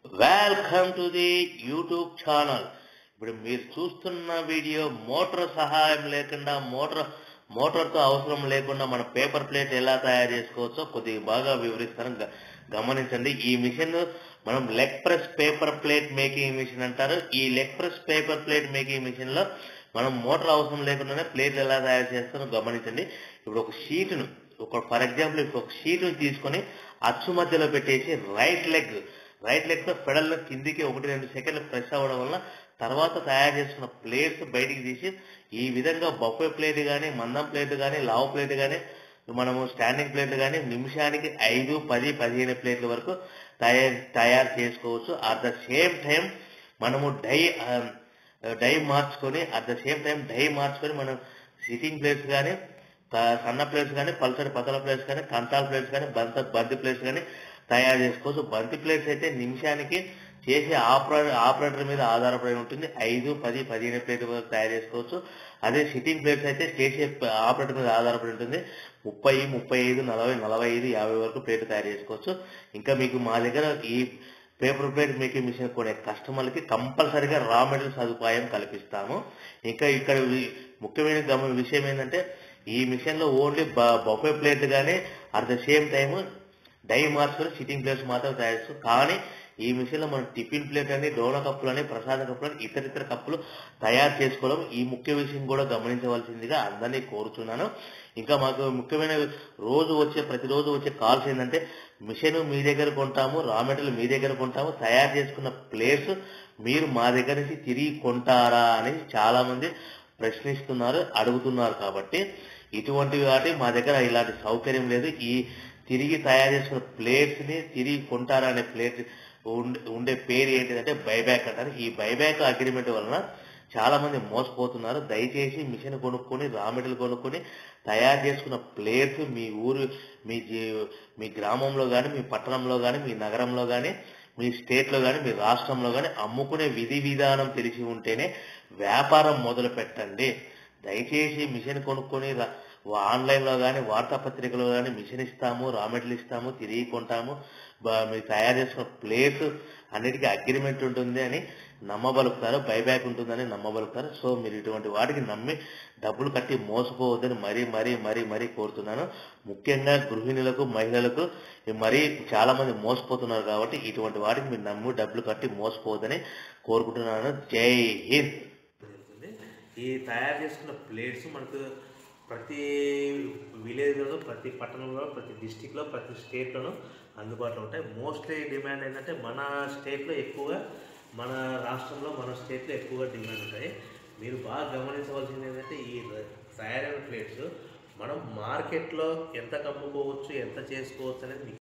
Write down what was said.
welcome to the YouTube channel ఇప్పుడు మీరు చూస్తున్న వీడియో మోటార్ సహాయం లేకుండా మోటార్ మోటార్తో అవసరం లేకుండా మన పేపర్ ప్లేట్ ఎలా తయారు చేసుకోవచ్చో కొద్దిగా బాగా వివరిస్తాను గ- గమనించండి ఈ మిషన్ మనం leg press paper plate making machine అంటారు ఈ leg press paper plate making machine లో మనం మోటార్ అవసరం లేకుండానే ప్లేట్లు ఎలా తయారు చేస్తారో గమనించండి ఇప్పుడు ఒక షీట్ను ఒక ఫర్ ఎగ్జాంపుల్ ఇప్పుడు ఒక షీట్ను తీసుకొని అచ్చు మధ్యలో పెట్టేసి రైట్ లెగ్ రైట్ లెగ్ తో పెడల్ కిందికి ఒకటి రెండు సెకండ్లు ప్రెస్ అవ్వడం వల్ల తర్వాత తయారు చేసుకున్న ప్లేట్స్ బయటికి తీసి ఈ విధంగా బొఫే ప్లేట్ కానీ మందం ప్లేట్ కానీ లావు ప్లేట్ కానీ మనము స్టాండింగ్ ప్లేట్ కానీ నిమిషానికి ఐదు పది పదిహేను ప్లేట్ల వరకు తయారు తయారు చేసుకోవచ్చు అట్ ద సేమ్ టైం మనము డై ఆ, డై మార్చుకొని at the same time die మార్చుకొని మనం సిట్టింగ్ ప్లేట్స్ కానీ త- సన్న ప్లేట్స్ కానీ పల్సటి పతల ప్లేట్స్ కానీ కంతాల ప్లేట్స్ కానీ బంత బంతి ప్లేట్స్ కానీ తయారు చేసుకోవచ్చు బంతి ప్లేట్స్ అయితే నిమిషానికి చేసే ఆపరేటర్ ఆపరేటర్ మీద ఆధారపడి ఉంటుంది ఐదు పది పదిహేను ప్లేట్ల వరకు తయారు చేసుకోవచ్చు అదే సిట్టింగ్ ప్లేట్స్ అయితే చేసే ఆపరేటర్ మీద ఆధారపడి ఉంటుంది ముప్పై ముప్పై ఐదు నలభై నలభై ఐదు యాభై వరకు ప్లేట్ తయారు చేసుకోవచ్చు ఇంకా మీకు మా దగ్గర ఈ పేపర్ ప్లేట్ మేకింగ్ మిషన్ కొనే కస్టమర్లకి కంపల్సరీగా రా మెటీరియల్ సదుపాయం కల్పిస్తాము ఇంకా ఇక్కడ వి- ముఖ్యమైన గమ విషయం ఏంటంటే ఈ మిషన్ లో ఓన్లీ బఫే ప్లేట్ గానీ at the same time die మార్చుకొని సిట్టింగ్ ప్లేట్స్ మాత్రం తయారు చేస్తాం కానీ ఈ మిషన్ లో మనం టిఫిన్ ప్లేట్ అని డోనా కప్పులు అని ప్రసాద కప్పులు అని ఇతర ఇతర కప్పులు తయారు చేసుకోవడం ఈ ముఖ్య విషయం కూడా గమనించవలసిందిగా అందరినీ కోరుతున్నాను ఇంకా మాకు ముఖ్యమైన రోజు వచ్చే ప్రతిరోజు వచ్చే కాల్స్ ఏంటంటే మిషన్ మీ దగ్గర కొంటాము రా మెటీరియల్ మీ దగ్గర కొంటాము తయారు చేసుకున్న ప్లేట్స్ మీరు మా దగ్గర నుంచి తిరిగి కొంటారా అని చాలా మంది ప్రశ్నిస్తున్నారు అడుగుతున్నారు కాబట్టి ఇటువంటి వాటి మా దగ్గర ఇలాంటి సౌకర్యం లేదు ఈ తిరిగి తయారు చేసుకున్న ప్లేట్స్ ని తిరిగి కొంటారా అనే ప్లేట్ ఉండే- ఉండే పేరు ఏంటిదంటే బైబ్యాక్ అంటారు ఈ బైబ్యాక్ అగ్రిమెంట్ వలన చాలా మంది మోసపోతున్నారు దయచేసి మిషన్ కొనుక్కొని రా మెటీరియల్ కొనుక్కొని తయారు చేసుకున్న ప్లేట్స్ మీ ఊరు మీ జీ- మీ గ్రామంలో కానీ మీ పట్టణంలో కానీ మీ నగరంలో కానీ మీ స్టేట్ లో కానీ మీ రాష్ట్రంలో కానీ అమ్ముకునే విధి విధానం తెలిసి ఉంటేనే వ్యాపారం మొదలు పెట్టండి దయచేసి మిషన్ కొనుక్కొని రా- ఆన్లైన్ లో కానీ వార్తాపత్రికలో కానీ మిషన్ ఇస్తాము రా మెటీరియల్ ఇస్తాము తిరిగి కొంటాము బ- మీరు తయారు చేసుకున్న ప్లేస్ అన్నిటికీ అగ్రిమెంట్ ఉంటుంది అని నమ్మబలుకుతారు బైబ్యాక్ ఉంటుందని నమ్మబలుకుతారు సో మీరు ఇటువంటి వాటికి నమ్మి డబ్బులు కట్టి మోసపోవద్దని మరీ మరీ మరీ మరీ కోరుతున్నాను ముఖ్యంగా గృహిణులకు మహిళలకు మరీ చాలా మంది మోసపోతున్నారు కాబట్టి ఇటువంటి వాటికి మీరు నమ్మి డబ్బులు కట్టి మోసపోవద్దని కోరుకుంటున్నాను జై హింద్ జరుగుతుంది ఈ తయారు చేసుకున్న ప్లేట్స్ మనకు ప్రతి విలేజ్లో ప్రతి పట్టణంలో ప్రతి డిస్టిక్లో ప్రతి స్టేట్లోనూ అందుబాటులో ఉంటాయి మోస్ట్లీ డిమాండ్ ఏంటంటే మన స్టేట్లో ఎక్కువగా మన రాష్ట్రంలో మన స్టేట్లో ఎక్కువగా డిమాండ్ ఉంటాయి మీరు బాగా గమనించవలసింది ఏంటంటే ఈ తయారైన ప్లేట్స్ మనం మార్కెట్లో ఎంత కమ్ముకోవచ్చు ఎంత చేసుకోవచ్చు అనేది మీకు